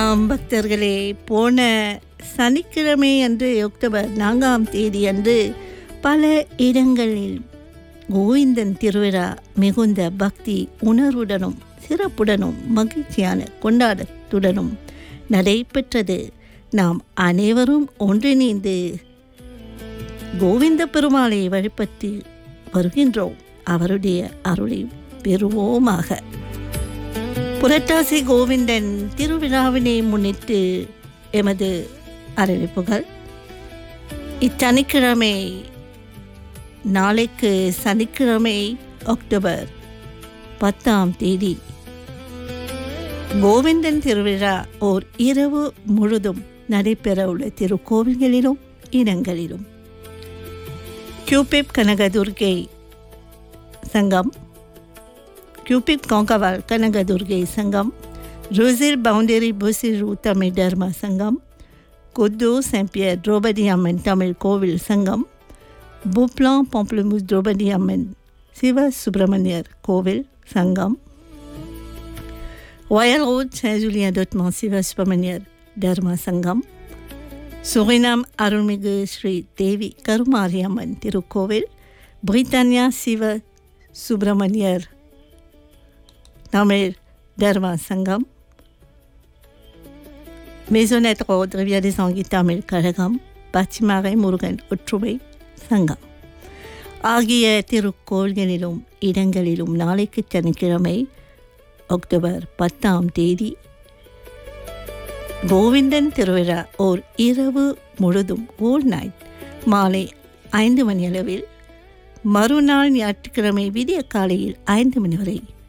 ஆம் பக்தர்களே போன சனிக்கிழமை அன்று அக்டோபர் நான்காம் தேதி அன்று பல இடங்களில் கோவிந்தன் திருவிழா மிகுந்த பக்தி உணர்வுடனும் சிறப்புடனும் மகிழ்ச்சியான கொண்டாட்டத்துடனும் நடைபெற்றது நாம் அனைவரும் ஒன்றிணைந்து கோவிந்த பெருமாளை வழிபட்டு வருகின்றோம் அவருடைய அருளை பெறுவோமாக புரட்டாசி கோவிந்தன் திருவிழாவினை முன்னிட்டு எமது அறிவிப்புகள் இச்சனிக்கிழமை நாளைக்கு சனிக்கிழமை அக்டோபர் பத்தாம் தேதி கோவிந்தன் திருவிழா ஓர் இரவு முழுதும் நடைபெறவுள்ள திருக்கோவில்களிலும் இடங்களிலும் கியூபிப் கனகதுர்கை சங்கம் क्यूपिक कोंकावाल कनकदुर्गे संगम रोजिर बाउंडेरी बुसिरू तमिழ் தர்ம சங்கம் குத்து செம்பியர் திரௌபதி அம்மன் தமிழ் கோவில் சங்கம் புப்லாம் பாம்ப்ளமூஸ் திரௌபதி அம்மன் சிவ சுப்பிரமணியர் கோவில் Sangam royal road saint Julien டொட்மான் சிவ சுப்பிரமணியர் தர்ம சங்கம் சுரினாம் அருள்மிகு ஸ்ரீ தேவி கருமாரியம்மன் திருக்கோவில் பிரிட்டானியா சிவ சுப்பிரமணியர் தமிழ் தர்ம சங்கம் மேசோனட் ரோட் ரிவியா சாங்கி தமிழ் கழகம் பச்சிமறை முருகன் ஒற்றுமை சங்கம் ஆகிய திருக்கோள்களிலும் இடங்களிலும் நாளைக்கு சனிக்கிழமை அக்டோபர் பத்தாம் தேதி கோவிந்தன் திருவிழா ஓர் இரவு முழுதும் ஓல் நைட் மாலை ஐந்து மணி அளவில் மறுநாள் ஞாயிற்றுக்கிழமை விடிய காலையில் ஐந்து மணி வரை